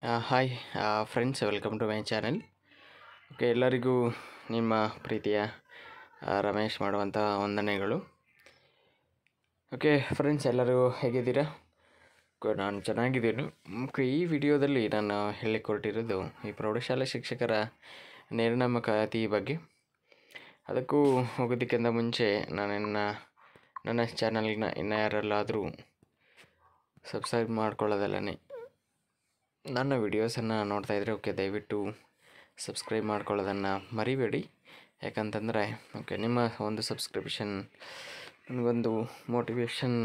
hi friends welcome to my channel okay ಎಲ್ಲರಿಗೂ ನಿಮ್ಮ ಪ್ರೀತಿಯ ಆ, ರಮೇಶ್ ಮಾಡುವಂಥ ವಂದನೆಗಳು ಓಕೆ ಫ್ರೆಂಡ್ಸ್ ಎಲ್ಲರೂ ಹೇಗಿದ್ದೀರಾ ಓಕೆ, ನಾನು ಚೆನ್ನಾಗಿದ್ದೀನಿ ಓಕೆ ಈ ವಿಡಿಯೋದಲ್ಲಿ ನಾನು ಹೇಳಿಕೊಟ್ಟಿರೋದು ಈ ಪ್ರೌಢಶಾಲಾ ಶಿಕ್ಷಕರ ನೇಮಕಾತಿ ಬಗ್ಗೆ ಅದಕ್ಕೂ ಹೋಗೋದಕ್ಕಿಂತ ಮುಂಚೆ ನಾನಿನ್ನ ನನ್ನ ಚಾನಲ್ನ ಇನ್ನು ಯಾರೆಲ್ಲಾದರೂ ಸಬ್ಸ್ಕ್ರೈಬ್ ಮಾಡ್ಕೊಳ್ಳೋದಲ್ಲೇ ನನ್ನ ವಿಡಿಯೋಸನ್ನು ನೋಡ್ತಾ ಇದ್ದರೆ ಓಕೆ ದಯವಿಟ್ಟು ಸಬ್ಸ್ಕ್ರೈಬ್ ಮಾಡ್ಕೊಳ್ಳೋದನ್ನು ಮರಿಬೇಡಿ ಯಾಕಂತಂದರೆ ಓಕೆ ನಿಮ್ಮ ಒಂದು ಸಬ್ಸ್ಕ್ರಿಪ್ಷನ್ ನನಗೊಂದು ಮೋಟಿವೇಶನ್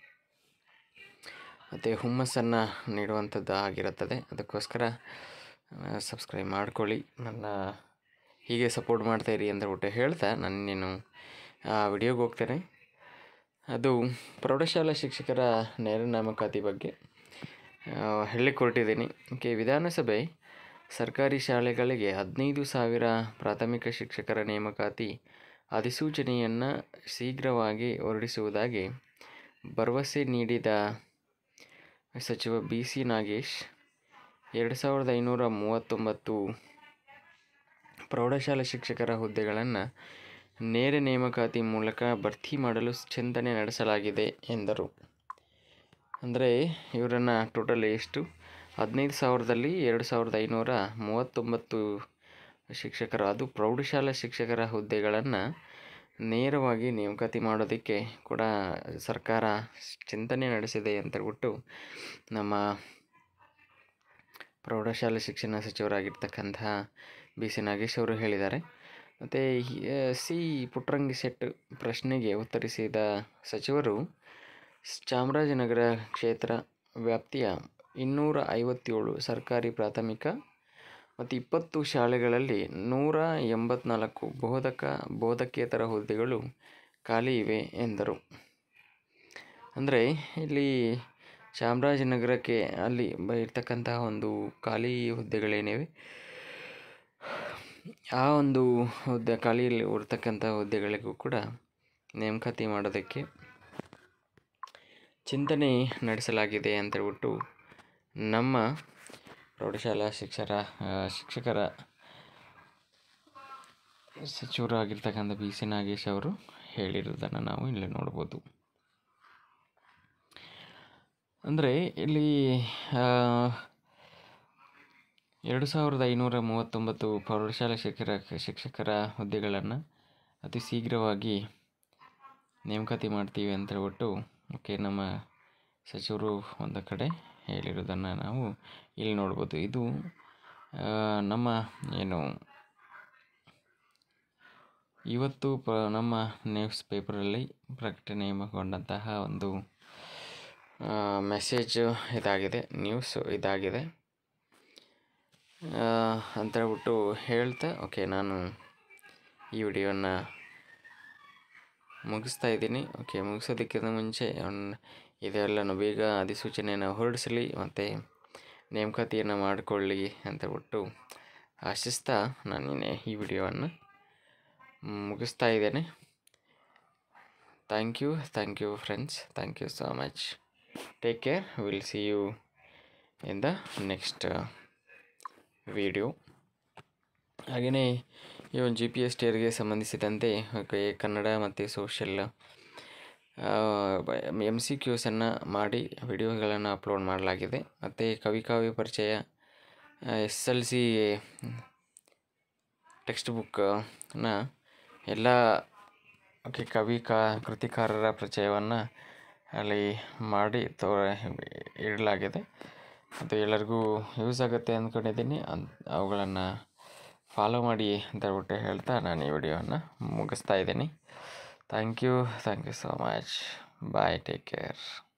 ಮತ್ತು ಹುಮ್ಮಸ್ಸನ್ನು ನೀಡುವಂಥದ್ದು ಆಗಿರುತ್ತದೆ ಅದಕ್ಕೋಸ್ಕರ ಸಬ್ಸ್ಕ್ರೈಬ್ ಮಾಡ್ಕೊಳ್ಳಿ ನನ್ನ ಹೀಗೆ ಸಪೋರ್ಟ್ ಮಾಡ್ತಾಯಿರಿ ಅಂತ ಬಿಟ್ಟು ಹೇಳ್ತಾ ನಾನು ನೀನು ವಿಡಿಯೋಗೆ ಹೋಗ್ತೇನೆ ಅದು ಪ್ರೌಢಶಾಲಾ ಶಿಕ್ಷಕರ ನೇರ ನೇಮಕಾತಿ ಬಗ್ಗೆ ಆ, ಹೇಳಿಕೊಟ್ಟಿದ್ದೀನಿ ಓಕೆ ವಿಧಾನಸಭೆ ಸರ್ಕಾರಿ ಶಾಲೆಗಳಿಗೆ ಹದಿನೈದು ಸಾವಿರ ಪ್ರಾಥಮಿಕ ಶಿಕ್ಷಕರ ನೇಮಕಾತಿ ಅಧಿಸೂಚನೆಯನ್ನು ಶೀಘ್ರವಾಗಿ ಹೊರಡಿಸುವುದಾಗಿ ಭರವಸೆ ನೀಡಿದ ಸಚಿವ ಬಿ ಸಿ ನಾಗೇಶ್ ಎರಡು ಸಾವಿರದ ಐನೂರ ಮೂವತ್ತೊಂಬತ್ತು ಪ್ರೌಢಶಾಲಾ ಶಿಕ್ಷಕರ ಹುದ್ದೆಗಳನ್ನು ನೇರ ನೇಮಕಾತಿ ಮೂಲಕ ಭರ್ತಿ ಮಾಡಲು ಚಿಂತನೆ ನಡೆಸಲಾಗಿದೆ ಎಂದರು ಅಂದರೆ ಇವರನ್ನು ಟೋಟಲ್ ಎಷ್ಟು ಹದಿನೈದು ಸಾವಿರದಲ್ಲಿ ಎರಡು ಸಾವಿರದ ಐನೂರ ಮೂವತ್ತೊಂಬತ್ತು ಶಿಕ್ಷಕರು ಅದು ಪ್ರೌಢಶಾಲಾ ಶಿಕ್ಷಕರ ಹುದ್ದೆಗಳನ್ನು ನೇರವಾಗಿ ನೇಮಕಾತಿ ಮಾಡೋದಕ್ಕೆ ಕೂಡ ಸರ್ಕಾರ ಚಿಂತನೆ ನಡೆಸಿದೆ ಅಂತ ಹೇಳ್ಬಿಟ್ಟು ನಮ್ಮ ಪ್ರೌಢಶಾಲಾ ಶಿಕ್ಷಣ ಸಚಿವರಾಗಿರ್ತಕ್ಕಂತಹ ಬಿ ಸಿ ನಾಗೇಶ್ ಅವರು ಹೇಳಿದ್ದಾರೆ ಮತ್ತು ಸಿ ಪುಟ್ಟರಂಗಿ ಶೆಟ್ ಪ್ರಶ್ನೆಗೆ ಉತ್ತರಿಸಿದ ಸಚಿವರು ಚಾಮರಾಜನಗರ ಕ್ಷೇತ್ರ ವ್ಯಾಪ್ತಿಯ ಇನ್ನೂರ ಐವತ್ತೇಳು ಸರ್ಕಾರಿ ಪ್ರಾಥಮಿಕ ಮತ್ತು ಇಪ್ಪತ್ತು ಶಾಲೆಗಳಲ್ಲಿ ನೂರ ಎಂಬತ್ನಾಲ್ಕು ಬೋಧಕ ಬೋಧಕೇತರ ಹುದ್ದೆಗಳು ಖಾಲಿ ಇವೆ ಎಂದರು ಅಂದರೆ ಇಲ್ಲಿ ಚಾಮರಾಜನಗರಕ್ಕೆ ಅಲ್ಲಿ ಬ ಇರ್ತಕ್ಕಂತಹ ಒಂದು ಖಾಲಿ ಹುದ್ದೆಗಳೇನಿವೆ ಆ ಒಂದು ಹುದ್ದೆ ಖಾಲಿಯಲ್ಲಿ ಇರ್ತಕ್ಕಂಥ ಹುದ್ದೆಗಳಿಗೂ ಕೂಡ ನೇಮಕಾತಿ ಮಾಡೋದಕ್ಕೆ ಚಿಂತನೆ ನಡೆಸಲಾಗಿದೆ ಅಂತೇಳ್ಬಿಟ್ಟು ನಮ್ಮ ಪ್ರೌಢಶಾಲಾ ಶಿಕ್ಷರ ಆ, ಶಿಕ್ಷಕರ ಸಚಿವರು ಆಗಿರ್ತಕ್ಕಂಥ ಬಿ ಸಿ ನಾಗೇಶ್ ಅವರು ಹೇಳಿರೋದನ್ನು ನಾವು ಇಲ್ಲಿ ನೋಡ್ಬೋದು ಅಂದರೆ ಇಲ್ಲಿ ಆ, ಎರಡು ಸಾವಿರದ ಐನೂರ ಮೂವತ್ತೊಂಬತ್ತು ಪ್ರೌಢಶಾಲಾ ಶಿಕ್ಷಕರ ಶಿಕ್ಷಕರ ಹುದ್ದೆಗಳನ್ನು ಅತಿ ಶೀಘ್ರವಾಗಿ ನೇಮಕಾತಿ ಮಾಡ್ತೀವಿ ಅಂತ ಹೇಳ್ಬಿಟ್ಟು ಓಕೆ ನಮ್ಮ ಸಚಿವರು ಒಂದು ಕಡೆ ಹೇಳಿರೋದನ್ನು ನಾವು ಇಲ್ಲಿ ನೋಡ್ಬೋದು ಇದು ಆ, ನಮ್ಮ ಏನು ಇವತ್ತು ಪ ನಮ್ಮ ನ್ಯೂಸ್ ಪೇಪರಲ್ಲಿ ಪ್ರಕಟಣೆಗೊಂಡಂತಹ ಒಂದು ಮೆಸೇಜ್ ಇದಾಗಿದೆ ನ್ಯೂಸ್ ಇದಾಗಿದೆ ಆ, ಅಂತ ಹೇಳ್ಬಿಟ್ಟು ಹೇಳ್ತಾ ಓಕೆ ನಾನು ಈ ವಿಡಿಯೋನ ಮುಗಿಸ್ತಾ ಇದ್ದೀನಿ ಓಕೆ ಮುಗಿಸೋದಕ್ಕಿಂತ ಮುಂಚೆ ಅವ್ನ್- ಇದೆಲ್ಲನೂ ಬೇಗ ಅಧಿಸೂಚನೆಯನ್ನು ಹೊರಡಿಸಲಿ ಮತ್ತು ನೇಮಕಾತಿಯನ್ನು ಮಾಡಿಕೊಳ್ಳಿ ಅಂತ ಬಿಟ್ಟು ಆಶಿಸ್ತಾ ನಾನು ಈ ವಿಡಿಯೋವನ್ನು ಮುಗಿಸ್ತಾ ಇದ್ದೇನೆ thank you thank you friends thank you so much take care will see you in the next video ಹಾಗೆಯೇ ಈ ಒಂದು ಜಿ ಪಿ ಎಸ್ ಟಿಯರ್ಗೆ ಸಂಬಂಧಿಸಿದಂತೆ ಓಕೆ ಕನ್ನಡ ಮತ್ತು ಸೋಷಲ್ ಎಮ್ ಸಿ ಕ್ಯೂಸನ್ನು ಮಾಡಿ ವಿಡಿಯೋಗಳನ್ನು ಅಪ್ಲೋಡ್ ಮಾಡಲಾಗಿದೆ ಮತ್ತು ಕವಿ ಕಾವ್ಯ ಪರಿಚಯ ಎಸ್ ಎಲ್ ಸಿ ಟೆಕ್ಸ್ಟ್ ಬುಕ್ಕನ್ನ ಎಲ್ಲ ಓಕೆ ಕವಿ ಕಾ ಕೃತಿಕಾರರ ಪರಿಚಯವನ್ನು ಅಲ್ಲಿ ಮಾಡಿ ತೋ ಇಡಲಾಗಿದೆ ಅದು ಎಲ್ಲರಿಗೂ ಯೂಸ್ ಆಗುತ್ತೆ ಅಂದ್ಕೊಂಡಿದ್ದೀನಿ ಅನ್ ಅವುಗಳನ್ನು ಫಾಲೋ ಮಾಡಿ ಅಂತ ಹೇಳ್ಬಿಟ್ಟು ಹೇಳ್ತಾ ನಾನು ಈ ವಿಡಿಯೋವನ್ನು ಮುಗಿಸ್ತಾ ಇದ್ದೀನಿ thank you thank you so much bye take care